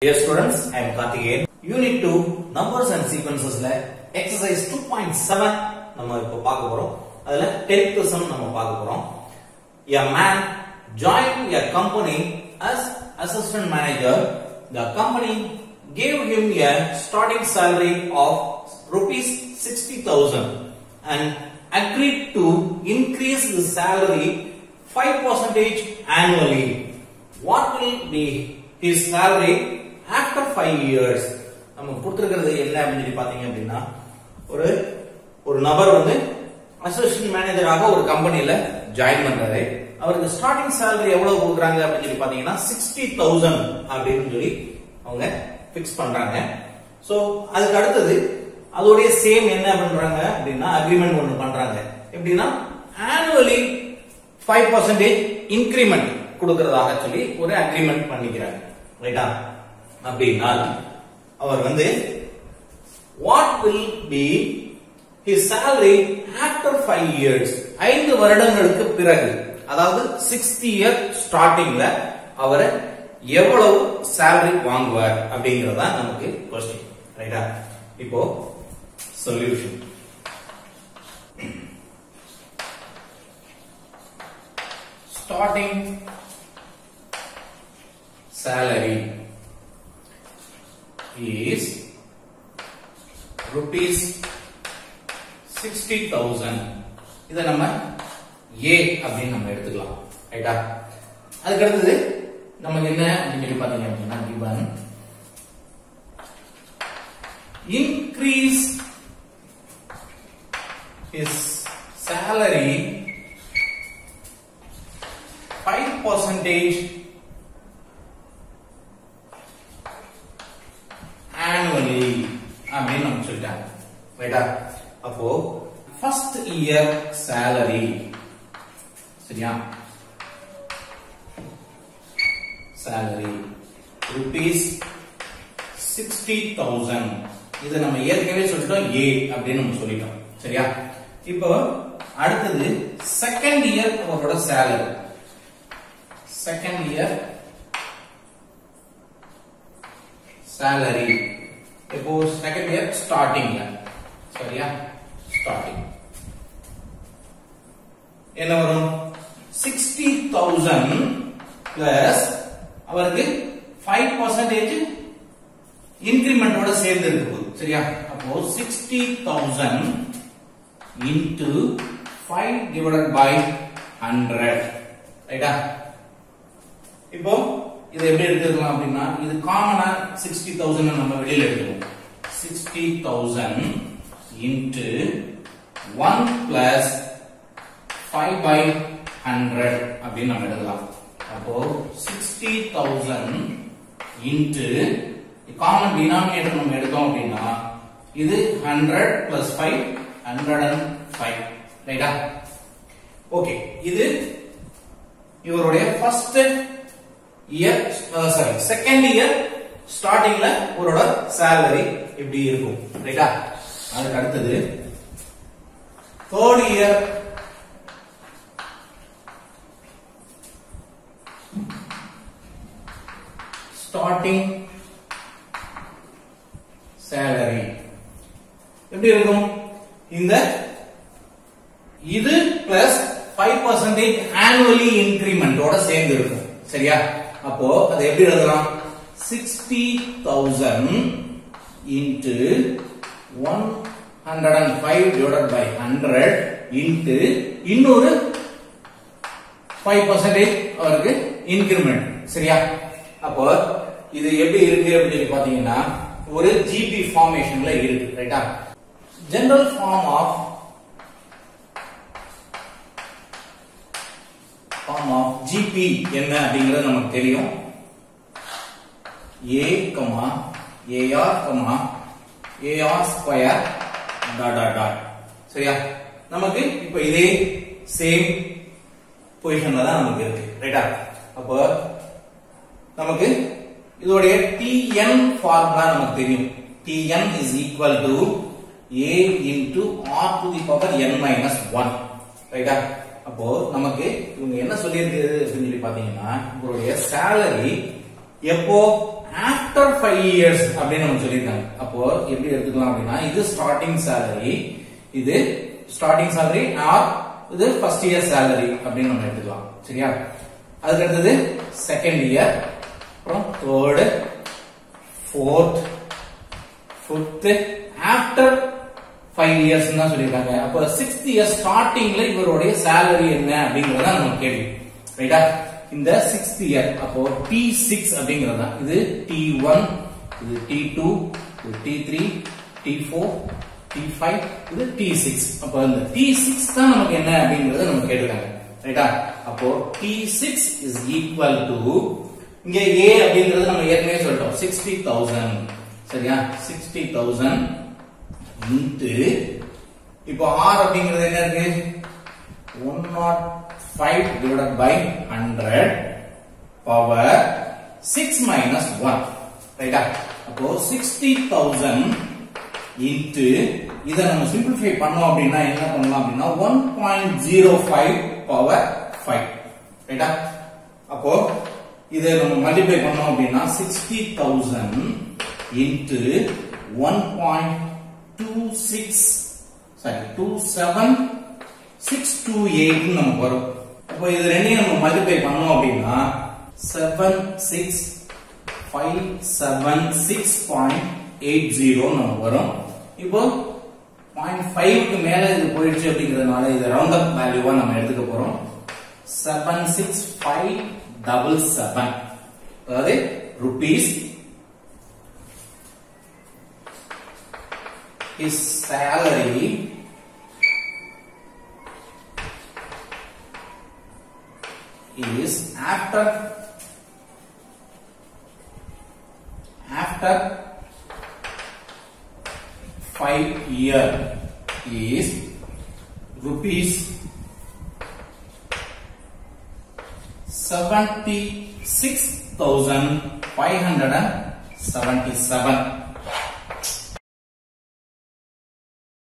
Dear students, I am Karthikeyan. Unit 2 Numbers and Sequences ல exercise 2.7 நம்ம இப்போ பார்க்க போறோம் அதுல 10th sum நம்ம பார்க்க போறோம் A man joined a company as assistant manager. The company gave him a starting salary of rupees 60,000 and agreed to increase the salary 5% annually. What will be his salary after 5 years? நம்ம கொடுத்திருக்கிறது என்ன அப்படின்னு சொல்லி பாத்தீங்க அப்படின்னா ஒரு ஒரு நபர் வந்து அசிஸ்டன்ட் மேனேஜராக ஒரு கம்பெனில ஜாயின் பண்றாரு அவருக்கு ஸ்டார்டிங் salary எவ்வளவு கொடுக்குறாங்க அப்படின்னு சொல்லி பாத்தீங்கன்னா சிக்ஸ்டி தௌசண்ட் அப்படின்னு சொல்லி அவங்க பிக்ஸ் பண்றாங்க சோ அதுக்கு அடுத்தது அதோடைய சேம் என்ன பண்றாங்க அப்படின்னா அக்ரிமெண்ட் ஒண்ணு பண்றாங்க எப்படின்னா ஆனுவலி ஃபைவ் பர்சன்டேஜ் இன்கிரிமெண்ட் கொடுக்கறதாக சொல்லி ஒரு அக்ரிமெண்ட் பண்ணிக்கிறாங்க ரைட்டா அப்படின்னா அவர் வந்து what will be his salary after five years ஐந்து வருடங்களுக்கு பிறகு அதாவது சிக்ஸ்த் இயர் ஸ்டார்டிங்ல அவர் எவ்வளவு salary வாங்குவார் அப்படிங்கறதா நமக்கு கொஸ்டின் ரைட்டா இப்போ solution starting salary is rupees 60000 இத நம்ம A அப்படின்னு நம்ம எடுத்துக்கலாம் ரைட்டா அதுக்கு அடுத்தது நமக்கு என்ன அப்படின்னு சொல்லி பாத்தீங்க அப்படின்னா given increase his salary 5 percentage annually அப்படின்னு நம்ம சொல்லிட்டாங்க ரைட்டா அப்போ ஃபர்ஸ்ட் இயர் salary சரியா salary rupees 60000 இத நம்ம ஏற்கனவே சொல்லிட்டோம் A அப்படின்னு நம்ம சொல்லிட்டோம் சரியா இப்போ அடுத்தது செகண்ட் இயர் அவரோட salary செகண்ட் இயர் salary இப்போ செகண்ட் இயர் ஸ்டார்டிங்ல சரியா ஸ்டார்டிங் என்ன வரும் சிக்ஸ்டி தௌசண்ட் பிளஸ் அவருக்கு ஃபைவ் பர்சன்டேஜ் இன்கிரிமெண்டோட சேர்ந்து இருக்கு போகுது சரியா அப்போ sixty thousand into five divided by hundred ரைட்டா இப்போ இதை எப்படி எடுத்துக்கலாம் அப்படின்னா இது காமனா சிக்ஸ்டி தௌசண்ட் நம்ம வெளியில எடுத்துக்கணும் sixty thousand into one plus five by hundred அப்படின்னு நம்ம எழுதலாம் அப்போ sixty thousand into common denominator நம்ம எடுத்தோம் அப்படின்னா இது hundred plus five hundred and five ரைட்டா ஓகே இது இவருடைய first year sorry second year ஸ்டார்டிங்ல அவரோட salary எப்படி இருக்கும் ரைட்டா அதுக்கு அடுத்தது தேர்ட் இயர் ஸ்டார்டிங் salary எப்படி இருக்கும் இந்த இது பிளஸ் ஃபைவ் பர்சன்டேஜ் ஆனுவலி இன்கிரிமெண்டோட சேர்ந்து இருக்கும் சரியா அப்போ அதை எப்படி எழுதலாம் sixty thousand into one hundred and five divided by hundred into இன்னொரு ஃபைவ் பர்சன்டேஜ் அவருக்கு இன்கிரிமெண்ட் சரியா அப்போ இது எப்படி இருக்கு அப்படின்னு சொல்லி பாத்தீங்கன்னா ஒரு ஜிபி ஃபார்மேஷன்ல இருக்கு ரைட்டா general form of form of GP என்ன அப்படிங்கிறது நமக்கு தெரியும் A comma AR comma AR square dot dot dot சரியா நமக்கு இப்ப இதே சேம் பொசிஷன்ல தான் நமக்கு இருக்கு ரைட்டா அப்போ நமக்கு இதோடைய டிஎன் ஃபார்முலா நமக்கு தெரியும் TN is equal to A into R to the power N minus one ரைட்டா அப்போ நமக்கு இவங்க என்ன சொல்லியிருக்கு அப்படின்னு சொல்லி பாத்தீங்கன்னா உங்களுடைய salary எப்போ after ஆஃப்டர் ஃபைவ் இயர்ஸ் அப்படின்னு நம்ம சொல்லியிருக்காங்க அப்போ எப்படி எடுத்துக்கலாம் அப்படின்னா இது ஸ்டார்டிங் salary இது ஸ்டார்டிங் salary ஆர் இது ஃபர்ஸ்ட் இயர் salary அப்படின்னு நம்ம எடுத்துக்கலாம் சரியா அதுக்கு அடுத்தது செகண்ட் இயர் அப்புறம் third fourth fifth after five years தான் சொல்லியிருக்காங்க அப்போ சிக்ஸ்த் இயர் ஸ்டார்டிங்ல இவருடைய salary என்ன அப்படிங்கறத நம்ம கேள்வி ரைட்டா இந்த சிக்ஸ்த் இயர் அப்போ டி சிக்ஸ் அப்படிங்கறது தான் இது டி ஒன் இது டி டூ இது T three T four T five இது டி சிக்ஸ் அப்போ இந்த டி சிக்ஸ் தான் நமக்கு என்ன அப்படிங்கறத நம்ம கேட்டிருக்காங்க ரைட்டா அப்போ T six is equal to இங்க ஏ அப்படிங்கிறது நம்ம ஏற்கனவே சொல்லிட்டோம் சிக்ஸ்டி தௌசண்ட் சரியா சிக்ஸ்டி தௌசண்ட் இன்ட்டு இப்போ ஆர் அப்படிங்கிறது என்ன இருக்கு one not five divide by hundred power six minus one ரைட்டா அப்போ சிக்ஸ்டி தௌசண்ட் இன்ட்டு இதை நம்ம சிம்பிளிஃபை பண்ணோம் அப்படின்னா என்ன பண்ணலாம் அப்படின்னா one point zero five power five ரைட்டா அப்போ இதை நம்ம மல்டிப்ளை பண்ணோம் அப்படின்னா sixty thousand into one point two six sorry two seven six two eight நமக்கு வரும் அப்போ இது ரெண்டையும் நம்ம மல்டிப்ளை பண்ணோம் அப்படின்னா seven six five seven six point eight zero நமக்கு வரும் இப்போ பாயிண்ட் ஃபைவ்க்கு மேல இது போயிடுச்சு அப்படிங்கிறதுனால இது ரவுண்ட் அப் வேல்யூவா நம்ம எடுத்துக்க போறோம் seven six five double seven அதாவது rupees his salary is after after five year is rupees seventy six thousand five hundred and seventy seven